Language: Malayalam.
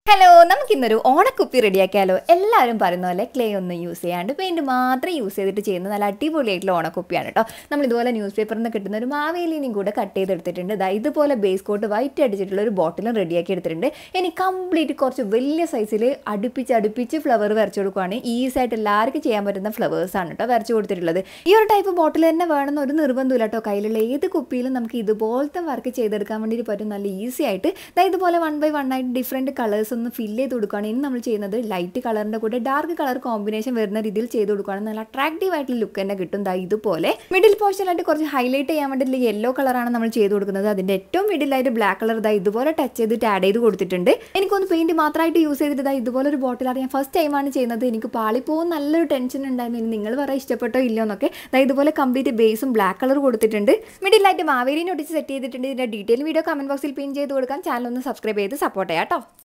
ഹലോ നമുക്കിന്നൊരു ഓണക്കുപ്പി റെഡിയാക്കിയാലോ എല്ലാവരും പറയുന്ന പോലെ ക്ലേ ഒന്നും യൂസ് ചെയ്യാണ്ട് പെയിൻറ്റ് മാത്രം യൂസ് ചെയ്തിട്ട് ചെയ്യുന്ന നല്ല അടിപൊളിയായിട്ടുള്ള ഓണക്കുപ്പിയാണ് കേട്ടോ നമ്മൾ ഇതുപോലെ ന്യൂസ് പേപ്പറിൽ നിന്ന് കിട്ടുന്ന ഒരു മാവേലിനെയും കൂടെ കട്ട് ചെയ്തെടുത്തിട്ടുണ്ട് ദാ ഇതുപോലെ ബേസ് കോട്ട് വൈറ്റ് അടിച്ചിട്ടുള്ള ഒരു ബോട്ടിലും റെഡിയാക്കി എടുത്തിട്ടുണ്ട് ഇനി കംപ്ലീറ്റ് കുറച്ച് വലിയ സൈസിൽ അടുപ്പിച്ച് അടുപ്പിച്ച് ഫ്ലവർ വരച്ചു കൊടുക്കുകയാണ് ഈസി ആയിട്ട് എല്ലാവർക്കും ചെയ്യാൻ പറ്റുന്ന ഫ്ലവേഴ്സാണ് കേട്ടോ വരച്ചു കൊടുത്തിട്ടുള്ളത് ഈ ഒരു ടൈപ്പ് ബോട്ടിൽ തന്നെ വേണമെന്ന് ഒരു നിർബന്ധമില്ല കേട്ടോ കയ്യിലുള്ള ഏത് കുപ്പിയിലും നമുക്ക് ഇതുപോലത്തെ വർക്ക് ചെയ്തെടുക്കാൻ വേണ്ടിയിട്ട് പറ്റും നല്ല ഈസി ആയിട്ട് ദാ ഇതുപോലെ വൺ ബൈ വൺ ആയിട്ട് ഡിഫറെൻറ്റ് കളേഴ്സ് ഒന്ന് ഫില്ല് ചെയ്ത് കൊടുക്കുകയാണ് ഇനി നമ്മൾ ചെയ്യുന്നത് ലൈറ്റ് കളറിൻ്റെ കൂടെ ഡാർക്ക് കളർ കോമ്പിനേഷൻ വരുന്ന രീതിയിൽ ചെയ്ത് കൊടുക്കുകയാണ് നല്ല അട്രാക്റ്റീവ് ആയിട്ടുള്ള ലുക്ക് തന്നെ കിട്ടും ദാ ഇതുപോലെ മിഡിൽ പോർഷനായിട്ട് കുറച്ച് ഹൈലൈറ്റ് ചെയ്യാൻ വേണ്ടിയിട്ടുള്ള യെല്ലോ കളറാണ് നമ്മൾ ചെയ്ത് കൊടുക്കുന്നത് അതിൻ്റെ ഏറ്റവും മിഡിലായിട്ട് ബ്ലാക്ക് കളർ ദാ ഇതുപോലെ ടച്ച് ചെയ്തിട്ട് ആഡ് ചെയ്ത് കൊടുത്തിട്ടുണ്ട് എനിക്കൊന്ന് പെയിൻറ്റ് മാത്രമായിട്ട് യൂസ് ചെയ്തിട്ട് ദാ ഇതുപോലെ ഒരു ബോട്ടിലാണ് ഞാൻ ഫസ്റ്റ് ടൈമാണ് ചെയ്യുന്നത് എനിക്ക് പാളിപ്പോകും നല്ലൊരു ടെൻഷൻ ഉണ്ടായിരുന്നു ഇനി നിങ്ങൾ പറയാൻ ഇഷ്ടപ്പെട്ടോ ഇല്ലയോ എന്നൊക്കെ ദാ ഇതുപോലെ കംപ്ലീറ്റ് ബേസും ബ്ലാക്ക് കളർ കൊടുത്തിട്ടുണ്ട് മിഡിലായിട്ട് മാവേലിനെ ഒട്ടിച്ച് സെറ്റ് ചെയ്തിട്ടുണ്ട് ഇതിൻ്റെ ഡീറ്റെയിൽ വീഡിയോ കമൻറ്റ് ബോക്സിൽ പിൻ ചെയ്ത് കൊടുക്കാം ചാനൽ ഒന്ന് സബ്സ്ക്രൈബ് ചെയ്ത് സപ്പോർട്ട് ചെയ്യാം കേട്ടോ